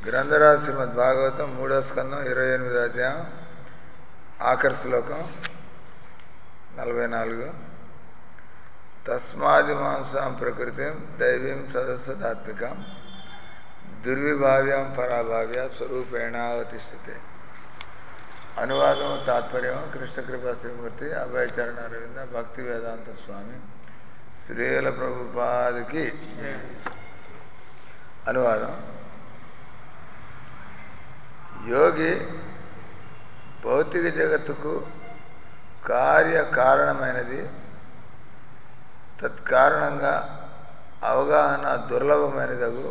గ్రంథరాజ్ శ్రీమద్ భాగవతం మూడో స్కందం ఇరవై ఎనిమిదో అధ్యాయం ఆఖరి శ్లోకం నలభై నాలుగు తస్మాది మాంసాం ప్రకృతిం దైవీం సదస్సదాత్మికం దుర్విభావ్యం పరాభావ్య స్వరూపేణావతిష్ఠితే అనువాదం తాత్పర్యం కృష్ణకృపా శ్రీమూర్తి అభయచరణ అరవింద భక్తి వేదాంత స్వామి శ్రీల ప్రభుపాదికి అనువాదం యోగి భౌతిక జగత్తుకు కార్యకారణమైనది తత్కారణంగా అవగాహన దుర్లభమైనదగు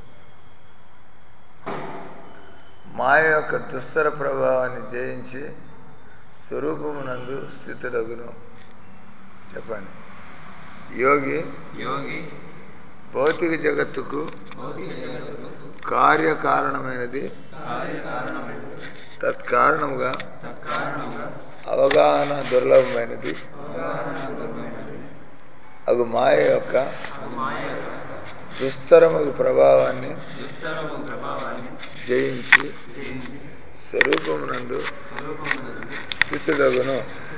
మాయ యొక్క దుస్తర ప్రభావాన్ని జయించి స్వరూపమునందు స్థితుడగును చెప్పండి యోగి యోగి భౌతిక జగత్తుకు భౌతిక జగత్తుకు కార్యకారణమైనది కార్యకారణమైనది తత్కారణముగా తత్కారణంగా అవగాహన దుర్లభమైనది అవగాహనాత్మకమైనది అగు మాయ యొక్క మాయ యొక్క దుస్తరముగు ప్రభావాన్ని దుస్తరము ప్రభావాన్ని జయించి జయించి స్వరూపమునందు స్వరూపమునందు స్థితుడగును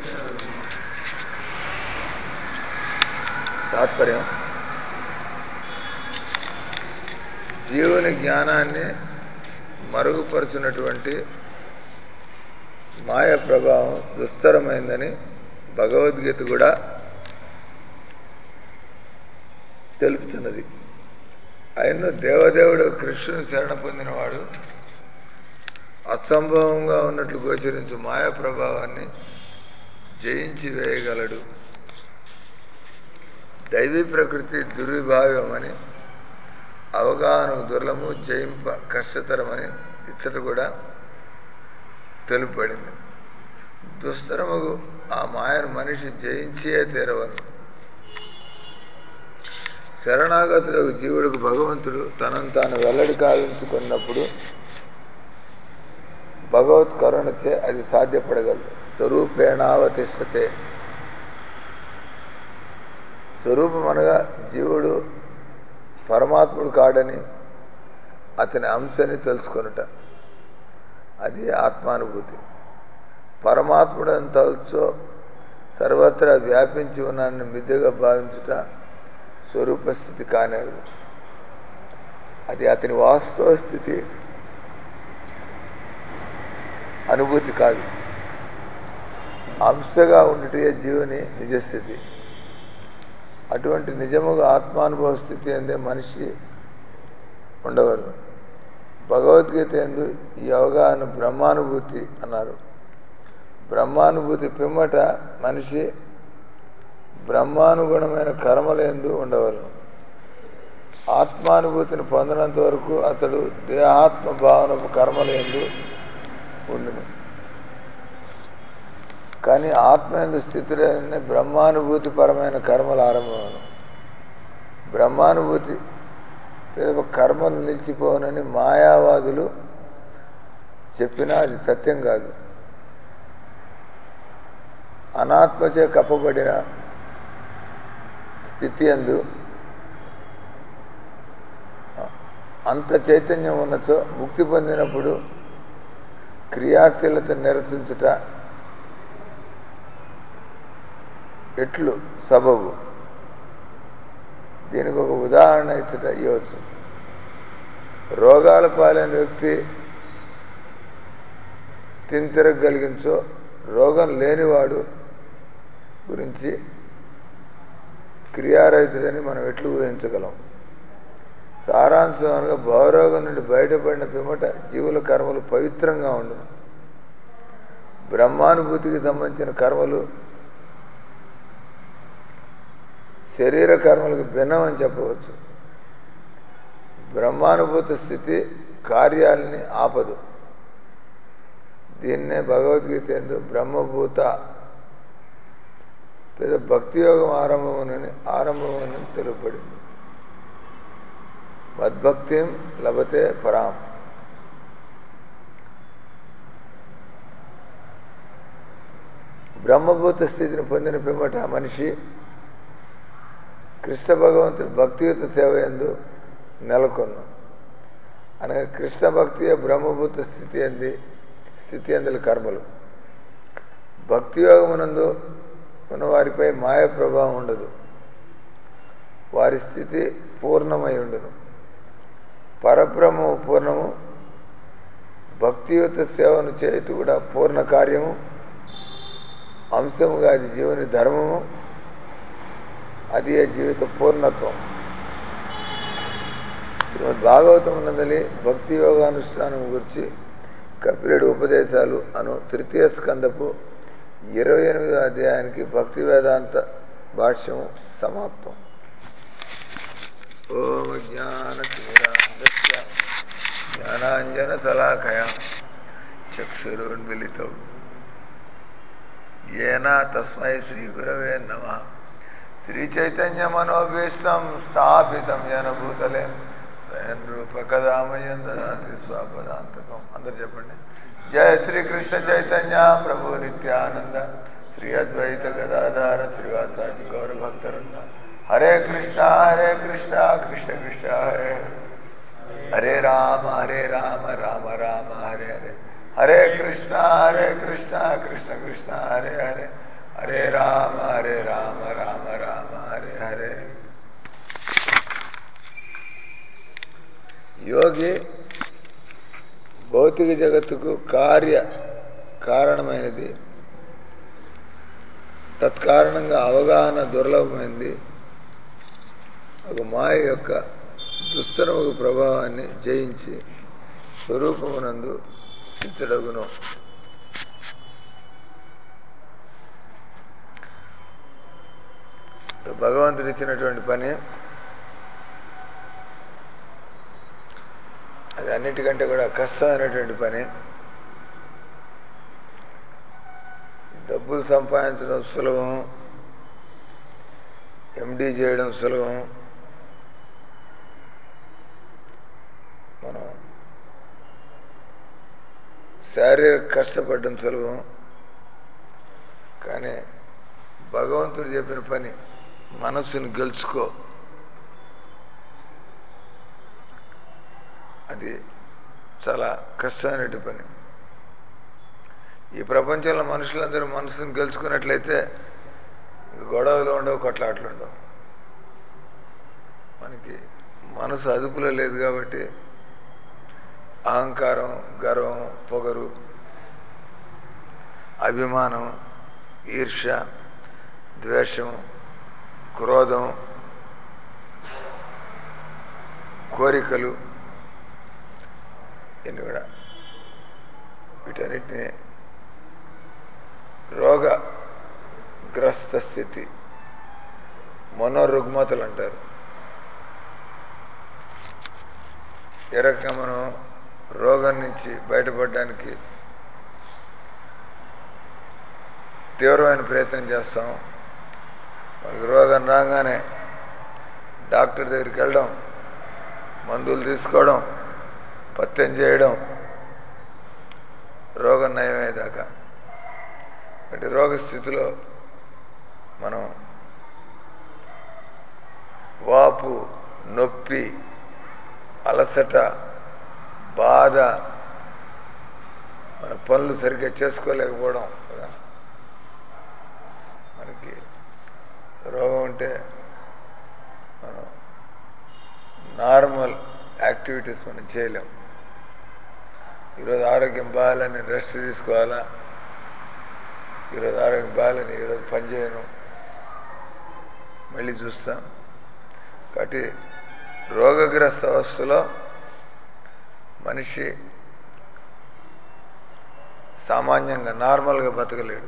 తాత్పర్యం జీవుని జ్ఞానాన్ని మరుగుపరుచున్నటువంటి మాయ ప్రభావం దుస్తరమైందని భగవద్గీత కూడా తెలుపుతున్నది ఆయన దేవదేవుడు కృష్ణుని శరణ పొందినవాడు అసంభవంగా ఉన్నట్లు గోచరించు మాయా ప్రభావాన్ని జయించి వేయగలడు దైవీ ప్రకృతి దుర్విభావ్యమని అవగాహన దుర్లము జయింప కష్టతరమని ఇచ్చట కూడా తెలుపబడింది దుస్తరముగు ఆ మాయను మనిషి జయించే తీరవను శరణాగతులకు జీవుడికి భగవంతుడు తనను తాను వెల్లడి కావించుకున్నప్పుడు భగవత్ కరుణచే అది సాధ్యపడగలదు స్వరూపేణావతిష్టతే స్వరూపం అనగా జీవుడు పరమాత్ముడు కాడని అతని అంశని తెలుసుకొనుట అది ఆత్మానుభూతి పరమాత్ముడని తలుచో సర్వత్రా వ్యాపించి ఉన్నానని మిద్దెగా భావించుట స్వరూప స్థితి కానేది అది అతని వాస్తవ స్థితి అనుభూతి కాదు అంశగా ఉండుటే జీవుని నిజస్థితి అటువంటి నిజముగా ఆత్మానుభవ స్థితి అందే మనిషి ఉండవలను భగవద్గీత ఎందు ఈ అవగాహన బ్రహ్మానుభూతి అన్నారు బ్రహ్మానుభూతి పిమ్మట మనిషి బ్రహ్మానుగుణమైన కర్మలందు ఉండవలను ఆత్మానుభూతిని పొందినంత వరకు అతడు దేహాత్మ భావనపు కర్మలందు ఉండును కానీ ఆత్మయందు స్థితులైన బ్రహ్మానుభూతి పరమైన కర్మలు ఆరంభమను బ్రహ్మానుభూతి కర్మలు నిలిచిపోనని మాయావాదులు చెప్పినా అది సత్యం కాదు అనాత్మచే కప్పబడిన స్థితి అందు అంత చైతన్యం ఉన్నచో ముక్తి పొందినప్పుడు క్రియాశీలత నిరసించుట ఎట్లు సబబు దీనికి ఒక ఉదాహరణ ఇచ్చట ఇవ్వచ్చు రోగాల పాలైన వ్యక్తి తింతిరగలిగించో రోగం లేనివాడు గురించి క్రియారహితుడని మనం ఎట్లు ఊహించగలం సారాంశం అనగా భవరోగం నుండి బయటపడిన పిమ్మట జీవుల కర్మలు పవిత్రంగా ఉండను బ్రహ్మానుభూతికి సంబంధించిన కర్మలు శరీర కర్మలకు భిన్నం అని చెప్పవచ్చు బ్రహ్మానుభూత స్థితి కార్యాలని ఆపదు దీన్నే భగవద్గీత ఎందు బ్రహ్మభూత పెద్ద భక్తి యోగం ఆరంభమని ఆరంభమని తెలుపబడింది మద్భక్తిం లభతే పరాం బ్రహ్మభూత స్థితిని పొందిన పిమ్మట మనిషి కృష్ణ భగవంతుడి భక్తియుత సేవ ఎందు నెలకొన్నాం అనగా కృష్ణ భక్తియే బ్రహ్మభూత స్థితి అంది స్థితి అందుల కర్మలు భక్తి యోగమునందు ఉన్న వారిపై మాయ ప్రభావం ఉండదు వారి స్థితి పూర్ణమై ఉండును పరబ్రహ్మము పూర్ణము భక్తియుత సేవను చేయటం కూడా పూర్ణ కార్యము అంశముగా అది జీవుని ధర్మము అది ఏ జీవిత పూర్ణత్వం శ్రీమద్ భాగవతం నందలి భక్తి యోగానుష్ఠానం గురించి కపిలుడి ఉపదేశాలు అను తృతీయ స్కందపు ఇరవై ఎనిమిదో అధ్యాయానికి భక్తి వేదాంత భాష్యము సమాప్తం ఓం జ్ఞాన జ్ఞానాంజన శలాకయా చక్షురున్మిలితం ఏన తస్మై శ్రీ గురవే నమ శ్రీ చైతన్య మనోభీష్టం స్థాపితం జన భూతలే స్వయం రూప కదామయందనాతి స్వాపదాంతకం అందరు చెప్పండి జయ శ్రీ కృష్ణ చైతన్య ప్రభు నిత్యానంద శ్రీ అద్వైత గదాధార శ్రీవాసాది గౌర భక్తరంగ హరే కృష్ణ హరే కృష్ణ కృష్ణ కృష్ణ హరే హరే రామ హరే రామ రామ రామ హరే హరే హరే కృష్ణ హరే కృష్ణ కృష్ణ కృష్ణ హరే హరే హరే రామ హరే రామ రామ రామ హరే హరే యోగి భౌతిక జగత్తుకు కార్య కారణమైనది తత్కారణంగా అవగాహన దుర్లభమైంది ఒక మాయ యొక్క దుస్తరముకు ప్రభావాన్ని జయించి స్వరూపమునందు స్థితుడగును భగవంతుడు ఇచ్చినటువంటి పని అది అన్నిటికంటే కూడా కష్టమైనటువంటి పని డబ్బులు సంపాదించడం సులభం ఎండీ చేయడం సులభం మనం శారీరక కష్టపడడం సులభం కానీ భగవంతుడు చెప్పిన పని మనస్సును గెలుచుకో అది చాలా కష్టమైన పని ఈ ప్రపంచంలో మనుషులందరూ మనసును గెలుచుకున్నట్లయితే గొడవలు ఉండవు కొట్లాట్లు ఉండవు మనకి మనసు అదుపులో లేదు కాబట్టి అహంకారం గర్వం పొగరు అభిమానం ఈర్ష్య ద్వేషం క్రోధం కోరికలు ఇన్ని కూడా వీటన్నిటిని రోగగ్రస్త స్థితి మనోరుగ్మతలు అంటారు ఏ రకంగా మనం రోగం నుంచి బయటపడడానికి తీవ్రమైన ప్రయత్నం చేస్తాం మనకి రోగం రాగానే డాక్టర్ దగ్గరికి వెళ్ళడం మందులు తీసుకోవడం పత్యం చేయడం రోగం నయమయ్యేదాకా అంటే రోగస్థితిలో మనం వాపు నొప్పి అలసట బాధ మన పనులు సరిగ్గా చేసుకోలేకపోవడం కదా మనకి రోగం ఉంటే మనం నార్మల్ యాక్టివిటీస్ మనం చేయలేం ఈరోజు ఆరోగ్యం బాగాలని రెస్ట్ తీసుకోవాలా ఈరోజు ఆరోగ్యం బాగాలని ఈరోజు పని చేయను మళ్ళీ చూస్తాం కాబట్టి రోగగ్రస్త అవస్థలో మనిషి సామాన్యంగా నార్మల్గా బతకలేడు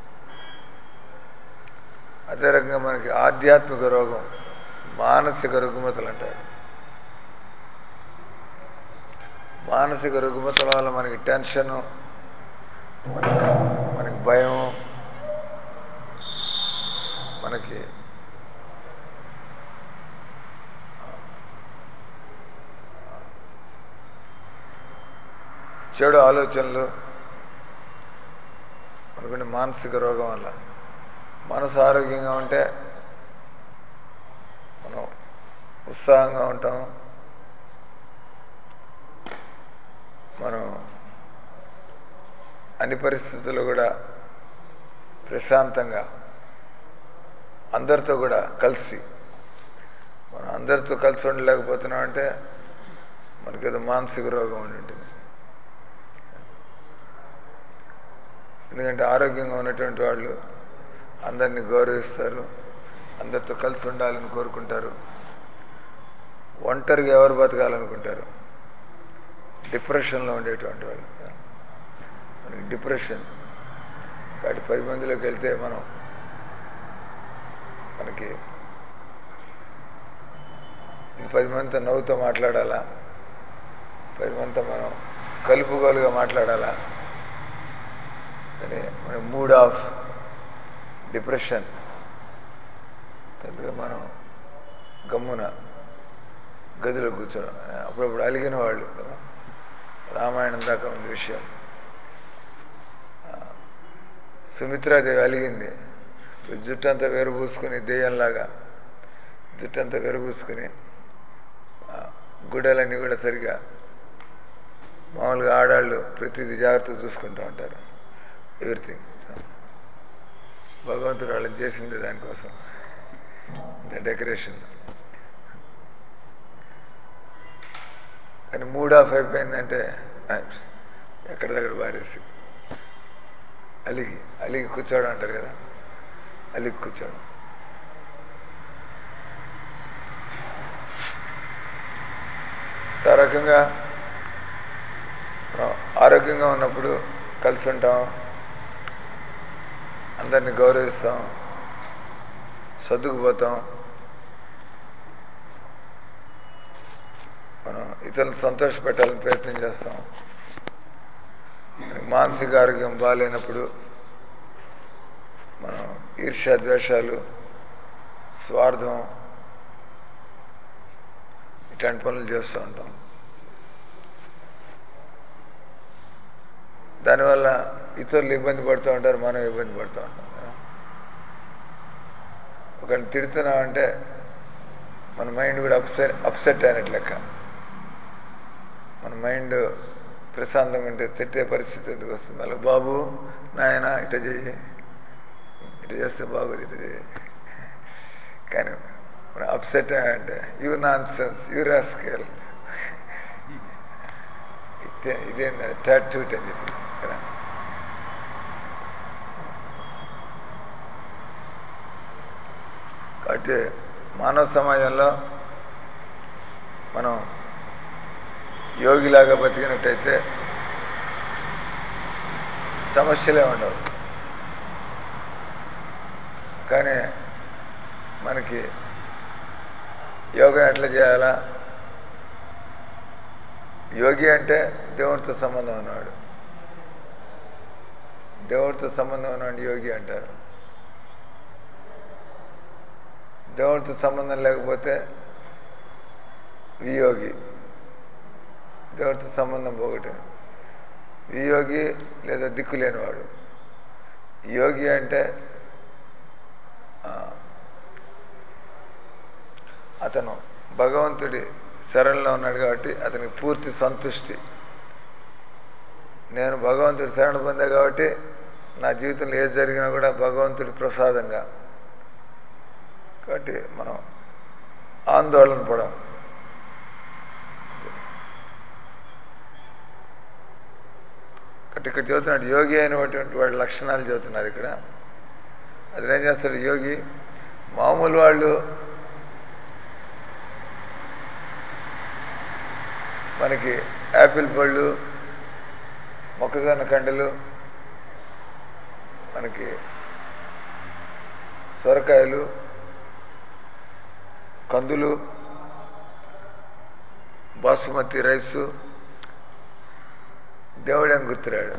అదే రకంగా మనకి ఆధ్యాత్మిక రోగం మానసిక రుగ్మతలు అంటారు మానసిక రుగ్మతల వల్ల మనకి టెన్షను మనకి భయం మనకి చెడు ఆలోచనలు మనకున్న మానసిక రోగం వల్ల మనసు ఆరోగ్యంగా ఉంటే మనం ఉత్సాహంగా ఉంటాం అన్ని పరిస్థితుల్లో కూడా ప్రశాంతంగా అందరితో కూడా కలిసి మనం అందరితో కలిసి ఉండలేకపోతున్నాం అంటే మనకేదో మానసిక రోగం ఉండి ఉంటుంది ఎందుకంటే ఆరోగ్యంగా ఉన్నటువంటి వాళ్ళు అందరినీ గౌరవిస్తారు అందరితో కలిసి ఉండాలని కోరుకుంటారు ఒంటరిగా ఎవరు బతకాలనుకుంటారు డిప్రెషన్లో ఉండేటువంటి వాళ్ళు మనకి డిప్రెషన్ కాబట్టి పది మందిలోకి వెళ్తే మనం మనకి ఇంక పది మందితో నవ్వుతో మాట్లాడాలా పది మందితో మనం కలుపుగోలుగా మాట్లాడాలా అని మన మూడ్ ఆఫ్ డిప్రెషన్ పెద్దగా మనం గమ్మున గదిలో కూర్చోడం అప్పుడప్పుడు అలిగిన వాళ్ళు కదా రామాయణం దాకా ఉంది విషయం ఆ, సుమిత్రాదేవి అలిగింది జుట్టంతా వెరబూసుకుని దెయ్యంలాగా జుట్టంతా వెరబూసుకుని ఆ, గుడ్డలన్నీ కూడా సరిగా మామూలుగా ఆడాళ్ళు ప్రతిదీ జాగ్రత్తగా చూసుకుంటూ ఉంటారు ఎవ్రీథింగ్ భగవంతుడు వాళ్ళని చేసింది దానికోసం డెకరేషన్ కానీ మూడ్ ఆఫ్ అయిపోయిందంటే ఆ, ఎక్కడ దగ్గర బారేసి అలిగి అలిగి కూర్చోవడం అంటారు కదా అలిగి కూర్చోవడం ఆ రకంగా మనం ఆరోగ్యంగా ఉన్నప్పుడు కలిసి ఉంటాం అందరిని గౌరవిస్తాం సర్దుకుపోతాం మనం ఇతరులను సంతోషపెట్టాలని ప్రయత్నం చేస్తాం మనకి మానసిక ఆరోగ్యం బాగాలేనప్పుడు మనం ఈర్ష్య ద్వేషాలు స్వార్థం ఇట్లాంటి పనులు చేస్తూ ఉంటాం దానివల్ల ఇతరులు ఇబ్బంది పడుతూ ఉంటారు మనం ఇబ్బంది పడుతూ ఉంటాం కదా. ఒకరిని తిడుతున్నామంటే మన మైండ్ కూడా అప్సెట్ అప్సెట్ అయినట్లు లెక్క మన మైండ్ ప్రశాంతంగా ఉంటే తిట్టే పరిస్థితి ఎందుకు వస్తుంది అలా బాబు నాయన ఇట చెయ్యి ఇట చేస్తే బాగోదు ఇట చెయ్యి కానీ మనం అప్సెట్ అంటే you nonsense you rascal ఇదే ఇదే టాట్యూట్ అని చెప్పి కదా కాబట్టి మానవ సమాజంలో మనం యోగిలాగా బతికినట్టయితే సమస్యలే ఉండవు కానీ మనకి యోగా ఎట్లా చేయాలా యోగి అంటే దేవుడితో సంబంధం ఉన్నవాడు దేవుడితో సంబంధం ఉన్నవాడు యోగి అంటారు దేవుడితో సంబంధం లేకపోతే వియోగి దేవుడితో సంబంధం పోగొట్టు వియోగి లేదా దిక్కు లేనివాడు యోగి అంటే ఆ, అతను భగవంతుడి శరణలో ఉన్నాడు కాబట్టి అతనికి పూర్తి సంతుష్టి నేను భగవంతుడి శరణ పొందా కాబట్టి నా జీవితంలో ఏది జరిగినా కూడా భగవంతుడి ప్రసాదంగా కాబట్టి మనం ఆందోళన పడం కాబట్టి ఇక్కడ చదువుతున్నాడు యోగి అయినటువంటి వాడి లక్షణాలు చదువుతున్నారు ఇక్కడ అది ఏం చేస్తాడు యోగి మామూలు వాళ్ళు మనకి యాపిల్ పళ్ళు మొక్కజొన్న కండలు మనకి సొరకాయలు కందులు బాసుమతి రైసు దేవుడేం గుర్తురాడు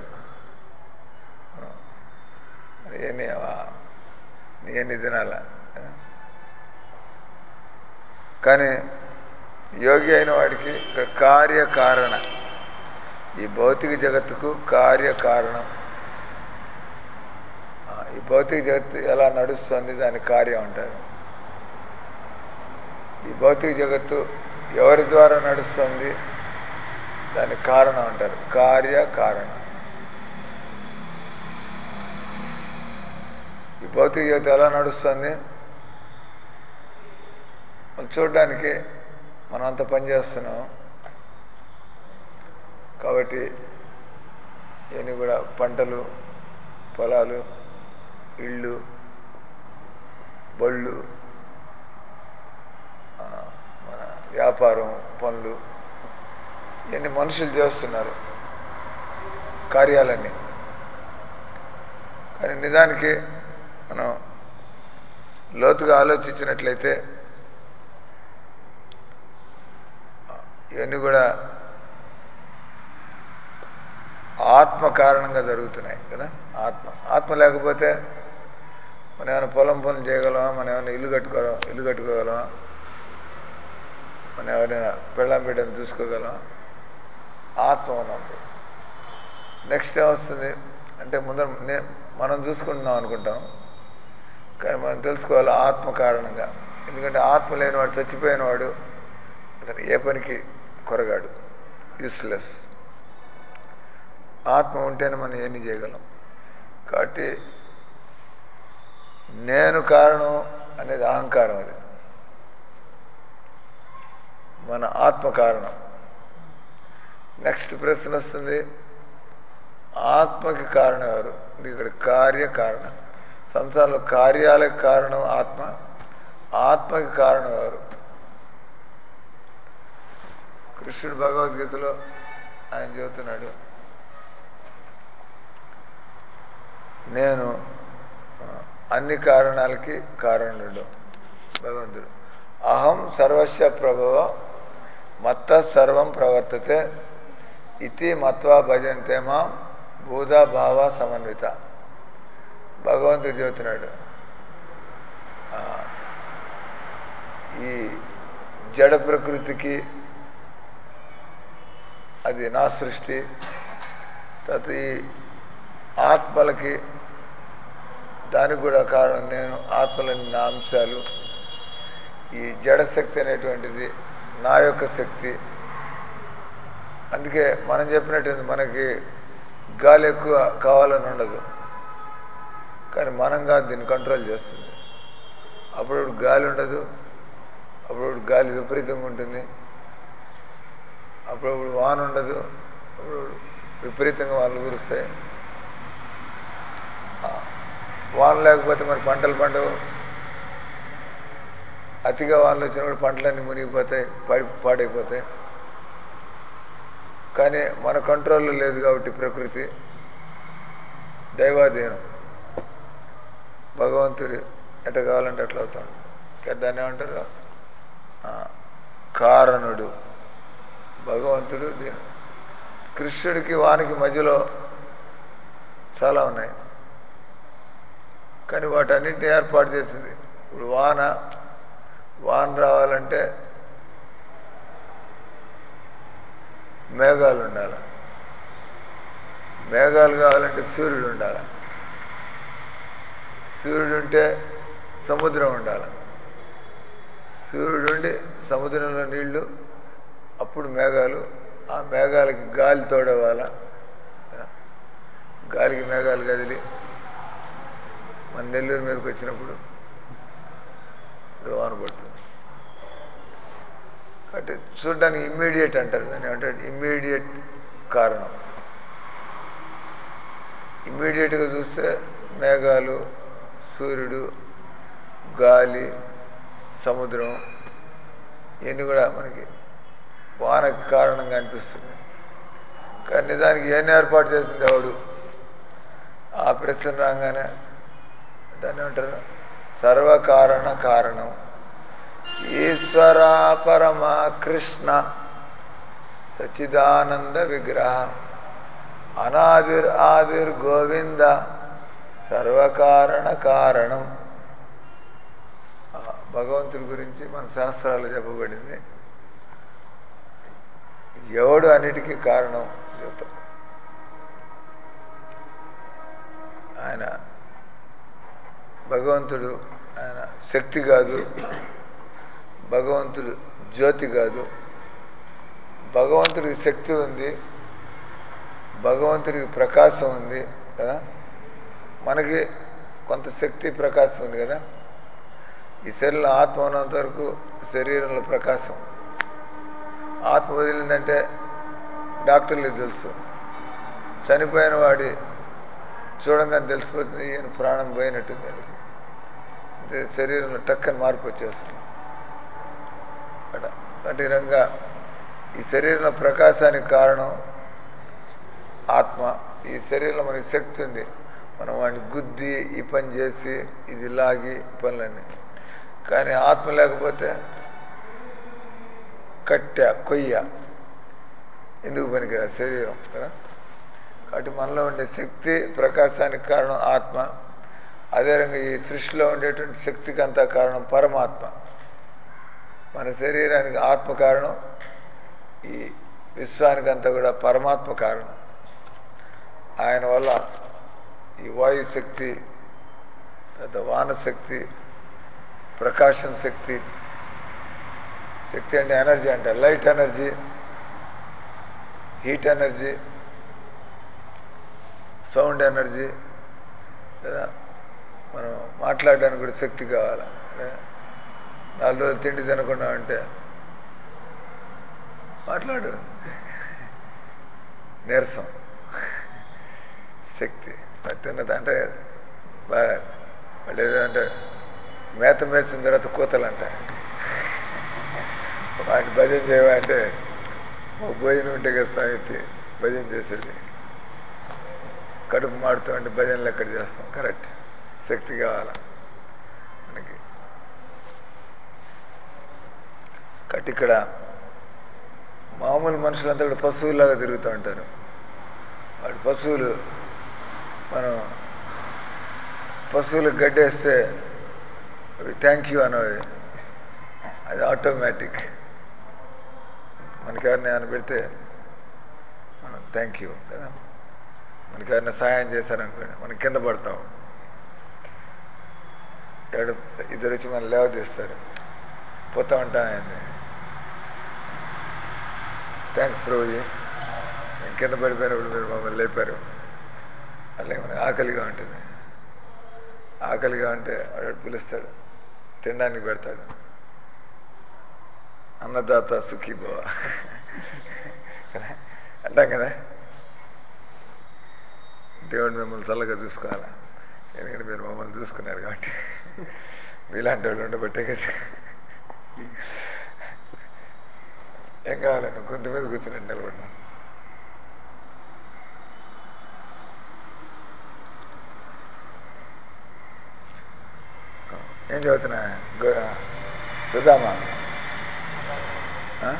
ఇవన్నీ ఇవన్నీ తినాల కానీ యోగి అయిన వాడికి ఇక్కడ కార్యకారణ ఈ భౌతిక జగత్తుకు కార్యకారణం ఆ, ఈ భౌతిక జగత్తు ఎలా నడుస్తుంది దాని కార్యం అంటారు ఈ భౌతిక జగత్తు ఎవరి ద్వారా నడుస్తుంది దాని కారణం అంటారు కార్యకారణ ఈ భౌతిక జీవితం ఎలా నడుస్తుంది చూడడానికి మనం అంత పని చేస్తున్నాం కాబట్టి ఇవన్నీ కూడా పంటలు పొలాలు ఇళ్ళు బళ్ళు ఆ, మన వ్యాపారం పనులు ఇవన్నీ మనుషులు చేస్తున్నారు కార్యాలన్నీ కానీ నిజానికి మనం లోతుగా ఆలోచించినట్లయితే ఇవన్నీ కూడా ఆత్మ కారణంగా జరుగుతున్నాయి కదా ఆత్మ ఆత్మ లేకపోతే మనం ఏమైనా పొలం పనులు చేయగలమా మనం ఏమైనా ఇల్లు కట్టుకోగలం ఇల్లు కట్టుకోగలమా మనం ఎవరైనా పెళ్ళాం బిడ్డను చూసుకోగలమా ఆత్మ ఉన్నప్పుడు నెక్స్ట్ ఏమొస్తుంది అంటే ముందర నే- మనం చూసుకుంటున్నాం అనుకుంటాం కానీ మనం తెలుసుకోవాలి ఆత్మ కారణంగా ఎందుకంటే ఆత్మ లేనివాడు చచ్చిపోయినవాడు అతను ఏ పనికి కొరగాడు యూస్లెస్ ఆత్మ ఉంటేనే మనం ఏమి చేయగలం కాబట్టి నేను కారణం అనేది అహంకారం అది మన ఆత్మ కారణం నెక్స్ట్ ప్రశ్న వస్తుంది ఆత్మకి కారణం ఎవరు ఇది ఇక్కడ కార్య కారణం సంసారంలో కార్యాలకు కారణం ఆత్మ ఆత్మకి కారణం ఎవరు కృష్ణుడు భగవద్గీతలో ఆయన చెబుతున్నాడు నేను ఆ, అన్ని కారణాలకి కారణుడు భగవంతుడు అహం సర్వస్య ప్రభవ మత్త సర్వం ప్రవర్తతే ఇతి మత్వా భజంతే మాం భూత భావ సమన్విత భగవంతుడు చెబుతున్నాడు ఆ, ఈ జడ ప్రకృతికి అది నా సృష్టి తర్వాత ఈ ఆత్మలకి దానికి కూడా కారణం నేను ఆత్మలని నా అంశాలు ఈ జడశక్తి అనేటువంటిది నా యొక్క శక్తి అందుకే మనం చెప్పినట్టు మనకి గాలి ఎక్కువ కావాలని ఉండదు కానీ మనం కాదు దీన్ని కంట్రోల్ చేస్తుంది అప్పుడు గాలి ఉండదు అప్పుడు గాలి విపరీతంగా ఉంటుంది అప్పుడప్పుడు వాన ఉండదు అప్పుడు విపరీతంగా వానలు కురుస్తాయి ఆ, వాన లేకపోతే మరి పంటలు పండవు అతిగా వానలు వచ్చినప్పుడు పంటలన్నీ మునిగిపోతాయి పడి పాడైపోతాయి కానీ మన కంట్రోల్లో లేదు కాబట్టి ప్రకృతి దైవాధీనం భగవంతుడు ఎట్ట కావాలంటే అట్లా అవుతాడు ఇంకా దాన్ని ఏమంటారు ఆ, కారణుడు భగవంతుడు దీని కృష్ణుడికి వానికి మధ్యలో చాలా ఉన్నాయి కానీ వాటన్నిటిని ఏర్పాటు చేసింది ఇప్పుడు వాన వాన రావాలంటే మేఘాలు ఉండాలి మేఘాలు కావాలంటే సూర్యుడు ఉండాలి సూర్యుడు ఉంటే సముద్రం ఉండాలి సూర్యుడు ఉండి సముద్రంలో నీళ్లు అప్పుడు మేఘాలు ఆ మేఘాలకి గాలి తోడవాల గాలికి మేఘాలు కదిలి మన నెల్లూరు మీదకి వచ్చినప్పుడు ఇక్కడ వాన పడుతుంది కాబట్టి చూడడానికి ఇమ్మీడియట్ అంటారు దాన్ని అంటే ఇమ్మీడియట్ కారణం ఇమ్మీడియట్గా చూస్తే మేఘాలు సూర్యుడు గాలి సముద్రం ఇవన్నీ కూడా మనకి వానకి కారణంగా అనిపిస్తుంది కానీ నిజానికి ఏం ఏర్పాటు చేసింది ఎవడు ఆ ప్రశ్న రాగానే దాన్ని ఏమంటారు సర్వకారణ కారణం ఈశ్వర పరమ కృష్ణ సచ్చిదానంద విగ్రహ అనాదిర్ ఆదిర్ గోవింద సర్వకారణ కారణం ఆ భగవంతుడి గురించి మన శాస్త్రాలు చెప్పబడింది ఎవడు అన్నిటికీ కారణం చెప్తాం ఆయన భగవంతుడు ఆయన శక్తి కాదు భగవంతుడు జ్యోతి కాదు భగవంతుడికి శక్తి ఉంది భగవంతుడికి ప్రకాశం ఉంది కదా మనకి కొంత శక్తి ప్రకాశం ఉంది కదా ఈ శరీరంలో ఆత్మ ఉన్నంత వరకు శరీరంలో ప్రకాశం ఆత్మ వదిలిందంటే డాక్టర్లకు తెలుసు చనిపోయిన వాడి చూడంగానే తెలిసిపోతుంది ఈయన ప్రాణం పోయినట్టుంది వాడికి అంతే శరీరంలో టక్కని మార్పు వచ్చేస్తుంది అట అటు విధంగా ఈ శరీరంలో ప్రకాశానికి కారణం ఆత్మ ఈ శరీరంలో మనకి శక్తి ఉంది మనం వాడిని గుద్ది ఈ పని చేసి ఇది లాగి ఈ పనులన్నీ కానీ ఆత్మ లేకపోతే కట్టె కొయ్య ఎందుకు పనికిరాదు శరీరం కదా కాబట్టి మనలో ఉండే శక్తి ప్రకాశానికి కారణం ఆత్మ అదేవిధంగా ఈ సృష్టిలో ఉండేటువంటి శక్తికి అంతా కారణం పరమాత్మ మన శరీరానికి ఆత్మ కారణం ఈ విశ్వానికి అంతా కూడా పరమాత్మ కారణం ఆయన వల్ల ఈ వాయు శక్తి తర్వాత వానశక్తి ప్రకాశం శక్తి శక్తి అంటే ఎనర్జీ అంటే light energy heat energy sound energy లేదా మనం మాట్లాడడానికి కూడా శక్తి కావాలి అంటే నాలుగు రోజులు తిండి తినకుండా అంటే మాట్లాడు నీరసం శక్తి మరి తిన్నది అంటే బాగా వాళ్ళు ఏదంటే మేత మేసిన తర్వాత కూతలు అంటారు వాటిని భజన చేయమంటే ఓ భోజనం ఉంటే కదా ఎత్తి భజన చేసేది కడుపు మాడుతూ అంటే భజనలు ఎక్కడ చేస్తాం కరెక్ట్ శక్తి కావాలా మనకి కాబట్టి ఇక్కడ మామూలు మనుషులంతా కూడా పశువులాగా తిరుగుతూ ఉంటారు వాడు పశువులు మనం పశువులకు గడ్డేస్తే అవి థ్యాంక్ యూ అనేవి అది ఆటోమేటిక్ మనకి ఎవరిని ఏమైనా పెడితే మనం థ్యాంక్ యూ కదా మనకి ఎవరైనా సహాయం చేశారనుకోండి మనం కింద పడతాం ఎవడు ఇద్దరు వచ్చి మనం లేవదీస్తారు పోతా ఉంటానండి థ్యాంక్స్ రోజు నేను కింద పడిపోయినప్పుడు మీరు మమ్మల్ని లేపారు అలాగే మనకి ఆకలిగా ఉంటుంది ఆకలిగా ఉంటే వాడు పిలుస్తాడు తినడానికి పెడతాడు అన్నదాత సుఖీ భవ కదా అంటాం కదా దేవుడు మిమ్మల్ని చల్లగా చూసుకోవాలా ఎందుకంటే మీరు మమ్మల్ని చూసుకున్నారు కాబట్టి మీలాంటి వాళ్ళు ఉండబట్టే కదా ఏం కావాలని గొంతు మీద కూర్చుని నిలబడినా ఏం చదువుతున్నా గో- సుధామా ఆ?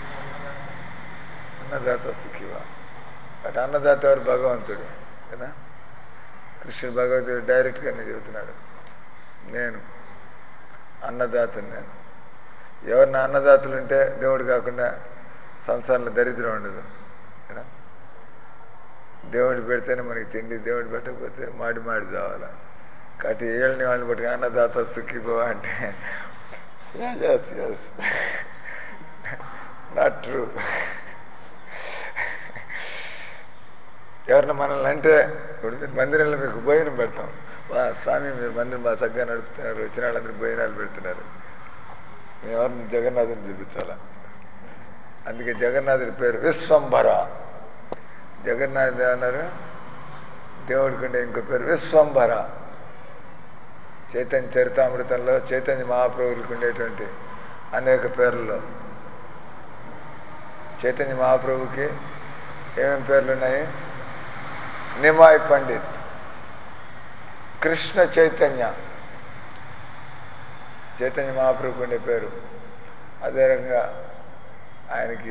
అన్నదాత సుఖివా అటు అన్నదాత వారు భగవంతుడు కదా కృష్ణుడు భగవద్గీత డైరెక్ట్గానే చెబుతున్నాడు నేను అన్నదాతని నేను ఎవరిన అన్నదాతలు ఉంటే దేవుడు కాకుండా సంసారంలో దరిద్రం ఉండదు కదా దేవుడు పెడితేనే మనకి తిండి దేవుడు పెట్టకపోతే మాడి మాడి చావాలి కాబట్టి ఏళ్ళని వాళ్ళని బట్టి అన్నదాత సుఖిపో అంటే ఎస్ ఎస్ నాట్ ట్రూ ఎవరిని మనల్ని అంటే ఇప్పుడు మీరు మందిరంలో మీకు భోజనం పెడతాం వా స్వామి మీరు మందిరం బాగా చక్కగా నడుపుతున్నారు వచ్చిన వాళ్ళందరూ భోజనాలు పెడుతున్నారు మేము ఎవరిని జగన్నాథుని చూపించాలా అందుకే జగన్నాథుడి పేరు విశ్వంభర జగన్నాథ్ అన్నారు దేవుడికి ఉండే ఇంకో పేరు విశ్వంభర చైతన్య చరితామృతంలో చైతన్య మహాప్రభువులకు ఉండేటువంటి అనేక పేర్లలో చైతన్య మహాప్రభుకి ఏమేమి పేర్లు ఉన్నాయి నిమాయ్ పండిత్ కృష్ణ చైతన్య చైతన్య మహాప్రభుకి ఉండే పేరు అదే రకంగా ఆయనకి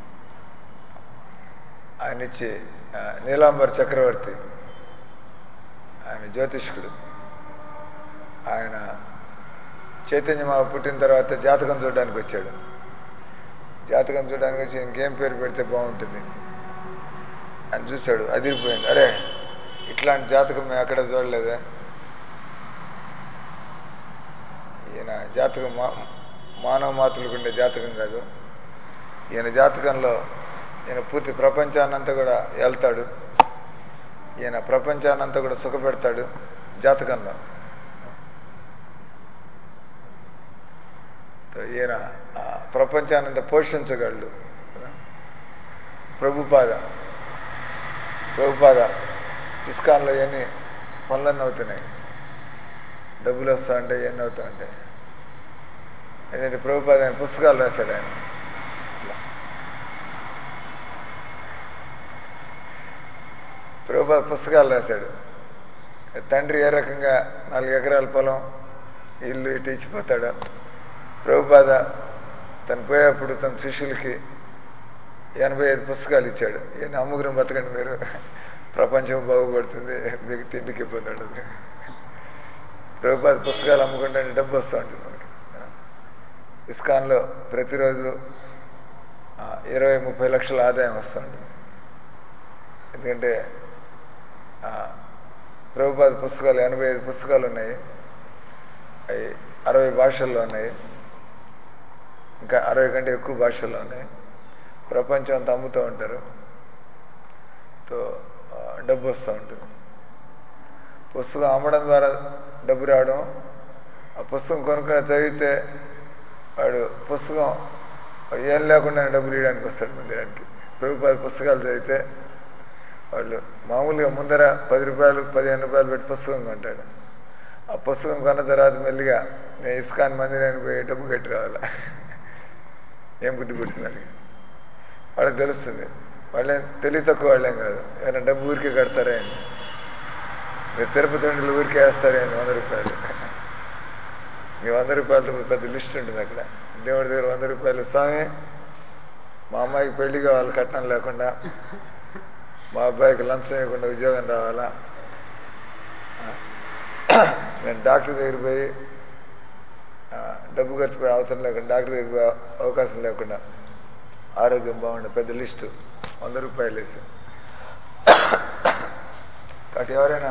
ఆయన ఇచ్చి ఆ, నీలాంబర్ చక్రవర్తి ఆయన జ్యోతిష్కుడు ఆయన చైతన్య మహా పుట్టిన తర్వాత జాతకం చూడడానికి వచ్చాడు జాతకం చూడడానికి వచ్చి ఇంకేం పేరు పెడితే బాగుంటుంది అని చూశాడు అదిరిపోయింది అరే ఇట్లాంటి జాతకం మేము ఎక్కడ చూడలేదే ఈయన జాతకం మా మానవ మాతృలకు ఉండే జాతకం కాదు ఈయన జాతకంలో ఈయన పూర్తి ప్రపంచాన్నంతా కూడా వెళ్తాడు ఈయన ప్రపంచాన్నంతా కూడా సుఖపెడతాడు జాతకంలో తో ఈయన ఆ, ప్రపంచానంత పోషించగలడు కదా. ప్రభుపాద ప్రభుపాద ఇస్కాన్లో ఎన్ని పనులన్నీ అవుతున్నాయి డబ్బులు వస్తా ఉంటాయి ఎన్ని అవుతా ఉంటాయి ఎందుకంటే ప్రభుపాద ఆయన పుస్తకాలు రాశాడు ఆయన ఇట్లా. ప్రభుపాద పుస్తకాలు రాశాడు తండ్రి ఏ రకంగా నాలుగు ఎకరాల పొలం ఇల్లు ఇటు ఇచ్చిపోతాడు ప్రభుపాద తను పోయేప్పుడు తన శిష్యులకి ఎనభై ఐదు పుస్తకాలు ఇచ్చాడు ఈయన అమ్ముగురం బతకండి మీరు ప్రపంచం బాగుపడుతుంది మీకు తిండికి ఇబ్బంది ఉండదు ప్రభుపాద పుస్తకాలు అమ్ముకుంటే డబ్బు వస్తూ ఉంటుంది మనకి ఇస్కాన్లో ప్రతిరోజు ఆ, ఇరవై ముప్పై లక్షల ఆదాయం వస్తూ ఉంటుంది ఎందుకంటే ఆ, ప్రభుపాద పుస్తకాలు ఎనభై ఐదు పుస్తకాలు ఉన్నాయి అవి అరవై భాషల్లో ఉన్నాయి ఇంకా అరవై కంటే ఎక్కువ భాషల్లో ఉన్నాయి ప్రపంచం అంతా అమ్ముతూ ఉంటారు తో ఆ, డబ్బు వస్తూ ఉంటుంది పుస్తకం అమ్మడం ద్వారా డబ్బు రావడం ఆ పుస్తకం కొనుక్కొని చదివితే వాడు పుస్తకం వాడు ఏం లేకుండా డబ్బులు ఇవ్వడానికి వస్తాడు మందిరానికి ప్రభుపాద పుస్తకాలు చదివితే వాళ్ళు మామూలుగా ముందర పది రూపాయలు పదిహేను రూపాయలు పెట్టి పుస్తకం కొంటాడు ఆ పుస్తకం కొన్న తర్వాత మెల్లిగా నేను ఇస్కాన్ మందిరానికి పోయి డబ్బు కట్టి రావాలా ఏం బుద్ధి పుట్టిందని వాళ్ళకి తెలుస్తుంది వాళ్ళేం తెలివి తక్కువ వాళ్ళేం కాదు ఏమైనా డబ్బు ఊరికే కడతారే అని మీరు తిరుపతి నుండి ఊరికే వేస్తారే అని వంద రూపాయలు మీ వంద రూపాయలతో పెద్ద లిస్ట్ ఉంటుంది అక్కడ దేవుడి దగ్గర వంద రూపాయలు స్వామి మా అమ్మాయికి పెళ్లి కావాలి కట్నం లేకుండా మా అబ్బాయికి లంచం ఇవ్వకుండా ఉద్యోగం రావాలా నేను డాక్టర్ దగ్గర పోయి ఆ, డబ్బు ఖర్చు పెట్టే అవసరం లేకుండా డాక్టర్ దగ్గర పోయే అవకాశం లేకుండా ఆరోగ్యం బాగుండే పెద్ద లిస్టు వంద రూపాయలు వేసి కాబట్టి ఎవరైనా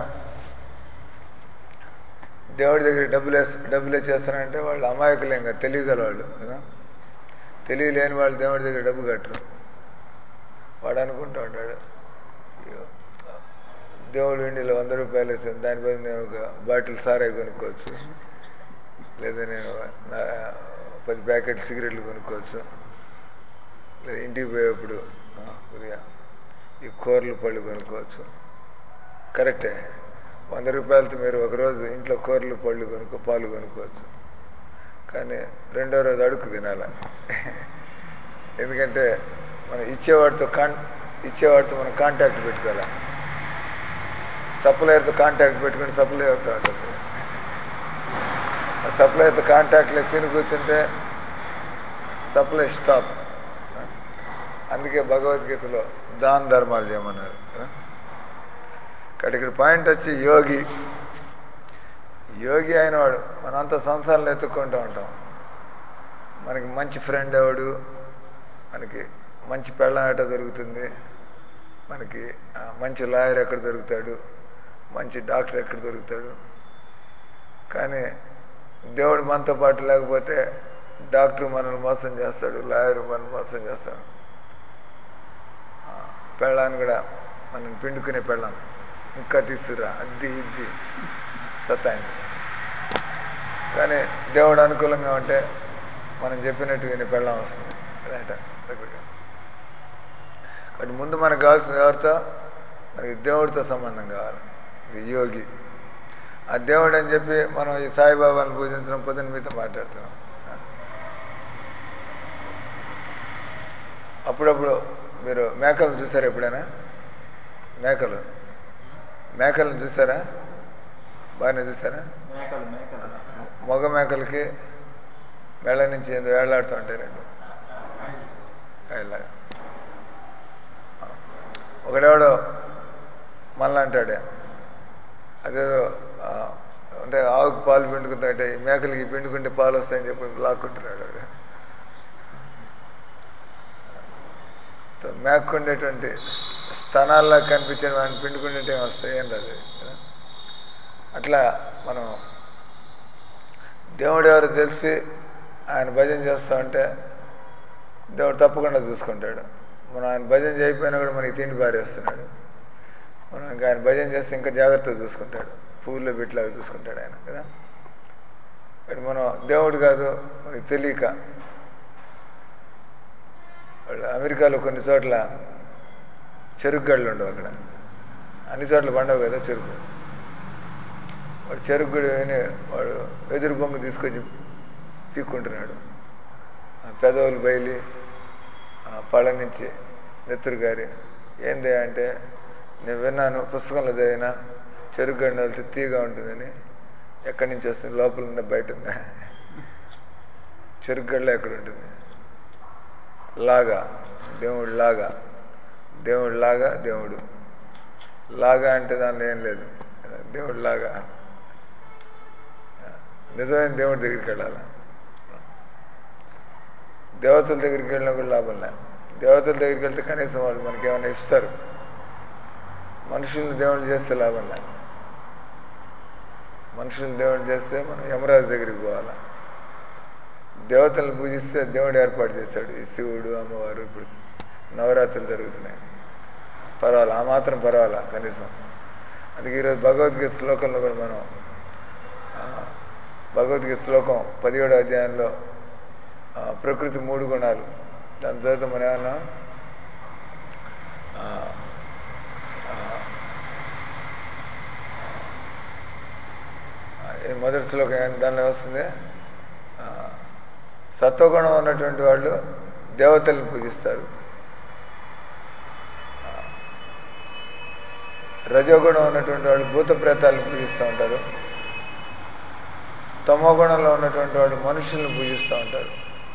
దేవుడి దగ్గర డబ్బులు వేసి డబ్బులే చేస్తారంటే వాళ్ళు అమాయకులేం కదా తెలియగల వాళ్ళు కదా తెలివి లేని వాళ్ళు దేవుడి దగ్గర డబ్బు కట్టరు వాడు అనుకుంటూ ఉంటాడు "అయ్యో, దేవుడు వెండిలో వంద రూపాయలు వేసాను దాని బదులు నేను ఒక బాటిల్ సారాయి కొనుక్కోవచ్చు లేదా నేను నా పది ప్యాకెట్ సిగరెట్లు కొనుక్కోవచ్చు లేదా ఇంటికి పోయేప్పుడు ఆ, కొద్దిగా ఈ కూరలు పళ్ళు కొనుక్కోవచ్చు కరెక్టే వంద రూపాయలతో మీరు ఒకరోజు ఇంట్లో కూరలు పళ్ళు కొనుక్కో పాలు కొనుక్కోవచ్చు కానీ రెండో రోజు అడుక్కు తినాల ఎందుకంటే మనం ఇచ్చేవాడితో కాన్ ఇచ్చేవాడితో మనం కాంటాక్ట్ పెట్టుకోవాలి సప్లయర్తో కాంటాక్ట్ పెట్టుకుని సప్లై అవుతా ఉంటుంది ఆ సప్లయర్తో కాంటాక్ట్లో తిని కూర్చుంటే సప్లై స్టాప్ అందుకే భగవద్గీతలో దాన ధర్మాలు చేయమన్నారు కదా కాబట్టి ఇక్కడ పాయింట్ వచ్చి యోగి యోగి అయిన వాడు మనంతా సంసారంలో ఎత్తుక్కుంటూ ఉంటాం మనకి మంచి ఫ్రెండ్ ఎవడు మనకి మంచి పెళ్ళం ఎట దొరుకుతుంది మనకి ఆ, మంచి లాయర్ ఎక్కడ దొరుకుతాడు మంచి డాక్టర్ ఎక్కడ దొరుకుతాడు కానీ దేవుడు మనతో పాటు లేకపోతే డాక్టర్ మనల్ని మోసం చేస్తాడు లాయర్ మనల్ని మోసం చేస్తాడు ఆ, పెళ్ళాన్ని కూడా మనం పిండుకునే పెళ్ళాం ఇంకా తీసుకురా అద్ది ఇద్ది సత్తాయింది కానీ దేవుడు అనుకూలంగా ఉంటే మనం చెప్పినట్టు విని పెళ్ళాం వస్తుంది రైట్ దగ్గరగా కాబట్టి ముందు మనకు కావాల్సింది ఎవరితో మనకి దేవుడితో సంబంధం కావాలి ఇది యోగి ఆ దేవుడు అని చెప్పి మనం ఈ సాయిబాబాను పూజించడం పొద్దున్న మీతో మాట్లాడుతున్నాం అప్పుడప్పుడు మీరు మేకలను చూసారా ఎప్పుడైనా మేకలు మేకలను చూసారా బాగానే చూసారా మేకలు మేకలు మగ మేకలకి మెళ్ళ నుంచి ఏందో వేళ్లాడుతూ ఉంటాయి రెండు కాయలాగా ఒకడెవడో మళ్ళీ అంటాడే అదేదో ఆ, అంటే ఆవుకి పాలు పిండుకుంటే ఈ మేకలకి పిండుకుంటే పాలు వస్తాయని చెప్పి లాక్కుంటున్నాడు వాడు. తో మేకుండేటువంటి స్థనాల్లో కనిపించిన వాడిని పిండుకుంటే ఏం వస్తాయి ఏం రాదు కదా అట్లా మనం దేవుడు ఎవరు తెలిసి ఆయన భజన చేస్తూ ఉంటే దేవుడు తప్పకుండా చూసుకుంటాడు మనం ఆయన భజన చేయకపోయినా కూడా మనకి తిండి పారేస్తున్నాడు మనం ఇంకా ఆయన భజన చేస్తే ఇంకా జాగ్రత్తగా చూసుకుంటాడు పువ్వుల్లో పెట్టిలాగా చూసుకుంటాడు ఆయన కదా మరి మనం దేవుడు కాదు మనకి తెలియక వాళ్ళు అమెరికాలో కొన్ని చోట్ల చెరుకు గళ్ళు ఉండవు అక్కడ అన్ని చోట్ల పండవు కదా చెరుకు వాడు చెరుకు గడి విని వాడు వెదురు బొంగు తీసుకొచ్చి పీక్కుంటున్నాడు ఆ పెదవులు బయలి ఆ పళ్ళ నుంచి నెత్తురు గారి ఏంది అంటే నేను విన్నాను పుస్తకంలో చదివిన చెరుకు గండి వెళ్తే తీగా ఉంటుందని ఎక్కడి నుంచి వస్తుంది లోపల ఉందా బయట ఉందా చెరుకు గడ్డ ఎక్కడ ఉంటుంది లాగా దేవుడు లాగా దేవుడు లాగా దేవుడు లాగా అంటే దానిలో ఏం లేదు దేవుడు లాగా నిజమైన దేవుడి దగ్గరికి వెళ్ళాలి దేవతల దగ్గరికి వెళ్ళినా కూడా లాభం లే దేవతల దగ్గరికి వెళ్తే కనీసం వాళ్ళు మనకి ఏమైనా ఇస్తారు మనుషుల్ని దేవుడు చేస్తే లాభం లే మనుషుల్ని దేవుడు చేస్తే మనం యమరాజు దగ్గరికి పోవాలి దేవతలను పూజిస్తే దేవుడు ఏర్పాటు చేశాడు ఈ శివుడు అమ్మవారు ఇప్పుడు నవరాత్రులు జరుగుతున్నాయి పర్వాలే ఆ మాత్రం పర్వాలా కనీసం అందుకే ఈరోజు భగవద్గీత శ్లోకంలో కూడా మనం ఆ, భగవద్గీత శ్లోకం పదిహేడో అధ్యాయంలో ఆ, ప్రకృతి మూడు గుణాలు దాని తర్వాత మనం ఏమన్నా ఆ, ఆ, ఈ మొదటి శ్లోకం ఏం- దానిలో వస్తుంది ఆ, సత్వగుణం ఉన్నటువంటి వాళ్ళు దేవతల్ని పూజిస్తారు ఆ, రజోగుణం ఉన్నటువంటి వాళ్ళు భూత ప్రేతాలను పూజిస్తూ ఉంటారు తమో గుణంలో ఉన్నటువంటి వాళ్ళు మనుషుల్ని పూజిస్తూ ఉంటారు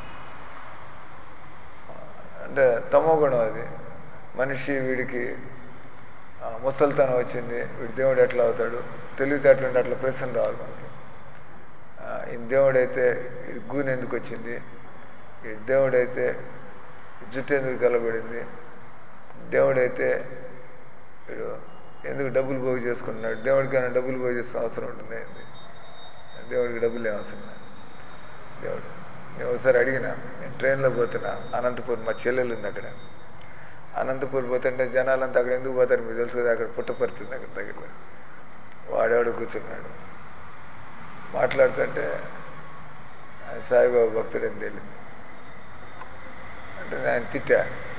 అంటే తమో గుణం అది మనిషి వీడికి ఆ, ముసలితనం వచ్చింది వీడి దేవుడు ఎట్లా అవుతాడు తెలివితేటలుంటే అట్లా ప్రశ్న రావాలి మనకి ఆ, ఈ దేవుడైతే ఈ గూనె ఎందుకు వచ్చింది ఈ దేవుడైతే జుట్టు ఎందుకు తెల్లబడింది దేవుడైతే వీడు ఎందుకు డబ్బులు పోగు చేసుకుంటున్నాడు దేవుడికైనా డబ్బులు పోగు చేసుకునే అవసరం ఉంటుంది ఏంది దేవుడికి డబ్బులు ఏం అవసరం లేదు దేవుడు నేను ఒకసారి అడిగిన నేను ట్రైన్లో పోతున్నా అనంతపూర్ మా చెల్లెలు ఉంది అక్కడ అనంతపూర్ పోతుంటే జనాలంతా అక్కడ ఎందుకు పోతారు మీకు తెలుసు కదా అక్కడ పుట్టపడుతుంది అక్కడ దగ్గర వాడేవాడు కూర్చున్నాడు మాట్లాడుతుంటే ఆయన సాయిబాబా భక్తుడు అని తెలియదు అంటే నేను ఆయన తిట్టా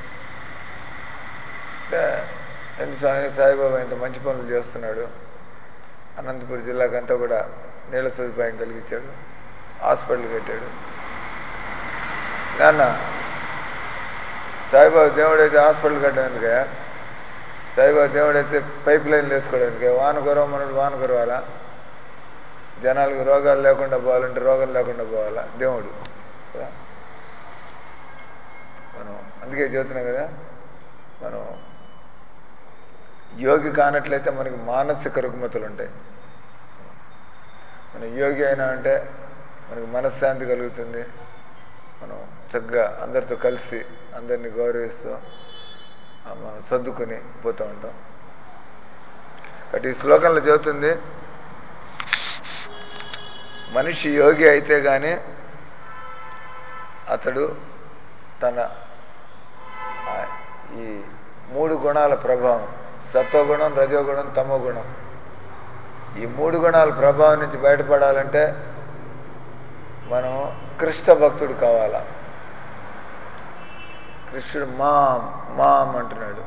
అంటే ఎందుకు స్వామి సాయిబాబా ఇంత మంచి పనులు చేస్తున్నాడు అనంతపురం జిల్లాకంతా కూడా నీళ్ళ సదుపాయం కలిగించాడు హాస్పిటల్ కట్టాడు నాన్న సాయిబాబా దేవుడైతే హాస్పిటల్ కట్టడానికే సాయిబాబా దేవుడైతే పైప్ లైన్లు వేసుకోవడానికి వాన కురవమన్నాడు వాన కురవాలా జనాలకు రోగాలు లేకుండా పోవాలంటే రోగాలు లేకుండా పోవాలా దేవుడు కదా మనం అందుకే చెబుతున్నాం కదా మనం యోగి కానట్లయితే మనకి మానసిక రుగ్మతలు ఉంటాయి మనం యోగి అయినా అంటే మనకి మనశ్శాంతి కలుగుతుంది మనం చక్కగా అందరితో కలిసి అందరినీ గౌరవిస్తూ ఆ, మనం సర్దుకొని పోతూ ఉంటాం కాబట్టి ఈ శ్లోకంలో చెబుతుంది మనిషి యోగి అయితే కానీ అతడు తన ఆ, ఈ మూడు గుణాల ప్రభావం సత్వగుణం రజోగుణం తమో గుణం ఈ మూడు గుణాల ప్రభావం నుంచి బయటపడాలంటే మనం కృష్ణ భక్తుడు కావాలా కృష్ణుడు మాం మాం అంటున్నాడు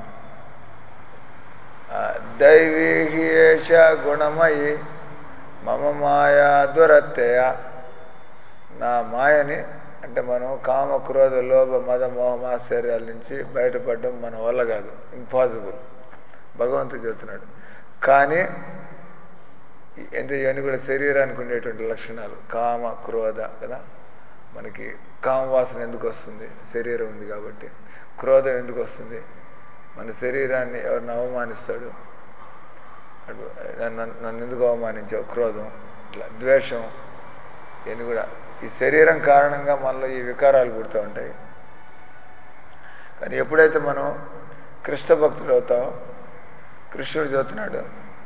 ఆ, దైవీ ఏష గుణమయి మమ మాయా దురత్తయ నా మాయని అంటే మనం కామ క్రోధ లోభ మద మోహం ఆశ్చర్యాల నుంచి బయటపడడం మన వల్ల కాదు ఇంపాసిబుల్ భగవంతుడు చెబుతున్నాడు కానీ అంటే ఇవన్నీ కూడా శరీరానికి ఉండేటువంటి లక్షణాలు కామ క్రోధ కదా మనకి కామవాసన ఎందుకు వస్తుంది శరీరం ఉంది కాబట్టి క్రోధం ఎందుకు వస్తుంది మన శరీరాన్ని ఎవరిని అవమానిస్తాడు అటు నన్ను నన్ను ఎందుకు అవమానించావు క్రోధం ఇట్లా ద్వేషం ఇవన్నీ కూడా ఈ శరీరం కారణంగా మనలో ఈ వికారాలు పుడుతూ ఉంటాయి కానీ ఎప్పుడైతే మనం కృష్ణ భక్తుడు అవుతామో కృష్ణుడు చెబుతున్నాడు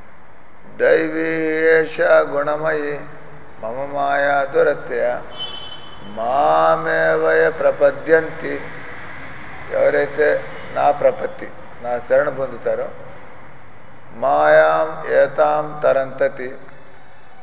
దైవీయేష గుణమయి మమ మాయా దురత్య మామేవయ ప్రపద్యంతి ఎవరైతే నా ప్రపత్తి నా శరణ పొందుతారో మాయాం ఏతాం తరంతతి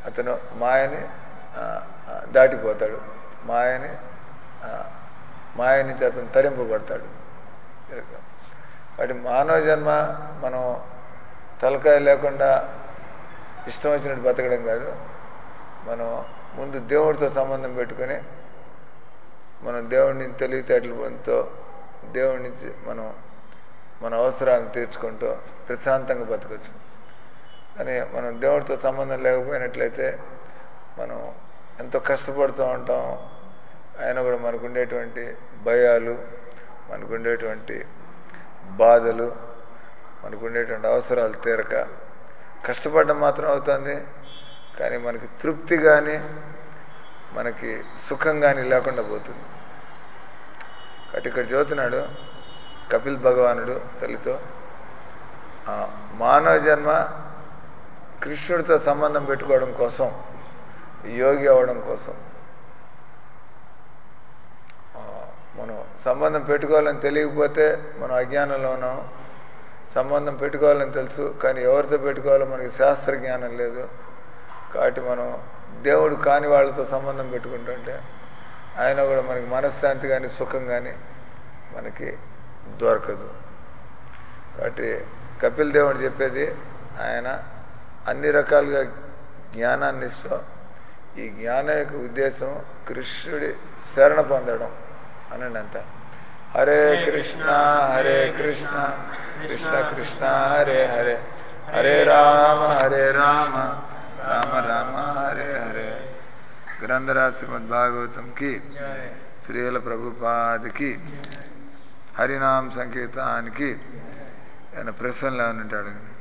అతను మాయని ఆ, ఆ, దాటిపోతాడు మాయని ఆ, మాయ నుంచి అతను తరింపబడతాడు కాబట్టి మానవ జన్మ మనం తలకాయ లేకుండా ఇష్టం వచ్చినట్టు బతకడం కాదు మనం ముందు దేవుడితో సంబంధం పెట్టుకొని మనం దేవుడి నుంచి తెలివితేటలు పొందుతూ దేవుడి నుంచి మనం మన అవసరాలను తీర్చుకుంటూ ప్రశాంతంగా బతకచ్చు కానీ మనం దేవుడితో సంబంధం లేకపోయినట్లయితే మనం ఎంతో కష్టపడుతూ ఉంటాం ఆయన కూడా మనకు ఉండేటువంటి భయాలు మనకు ఉండేటువంటి బాధలు మనకు ఉండేటువంటి అవసరాలు తీరక కష్టపడడం మాత్రం అవుతుంది కానీ మనకి తృప్తి కానీ మనకి సుఖం కానీ లేకుండా పోతుంది కాబట్టి ఇక్కడ చదువుతున్నాడు కపిల్ భగవానుడు తల్లితో ఆ, మానవ జన్మ కృష్ణుడితో సంబంధం పెట్టుకోవడం కోసం యోగి అవ్వడం కోసం ఆ, మనం సంబంధం పెట్టుకోవాలని తెలియకపోతే మనం అజ్ఞానంలో ఉన్నాం సంబంధం పెట్టుకోవాలని తెలుసు కానీ ఎవరితో పెట్టుకోవాలో మనకి శాస్త్ర జ్ఞానం లేదు కాబట్టి మనం దేవుడు కాని వాళ్ళతో సంబంధం పెట్టుకుంటుంటే ఆయన కూడా మనకి మనశ్శాంతి కానీ సుఖం కానీ మనకి దొరకదు కాబట్టి కపిల్ దేవుడు చెప్పేది ఆయన అన్ని రకాలుగా జ్ఞానాన్ని ఇస్తూ ఈ జ్ఞానం యొక్క ఉద్దేశం కృష్ణుడి శరణ పొందడం అనండి అంత హరే కృష్ణ హరే కృష్ణ కృష్ణ కృష్ణ హరే హరే హరే రామ హరే రామ రామ రామ హరే హరే గ్రంథరాజ్ శ్రీమద్ భాగవతం కి శ్రీల ప్రభుపాదికి హరినామ సంకీర్తానికి ఆయన ప్రశ్నలు ఏమైనా ఉంటాడు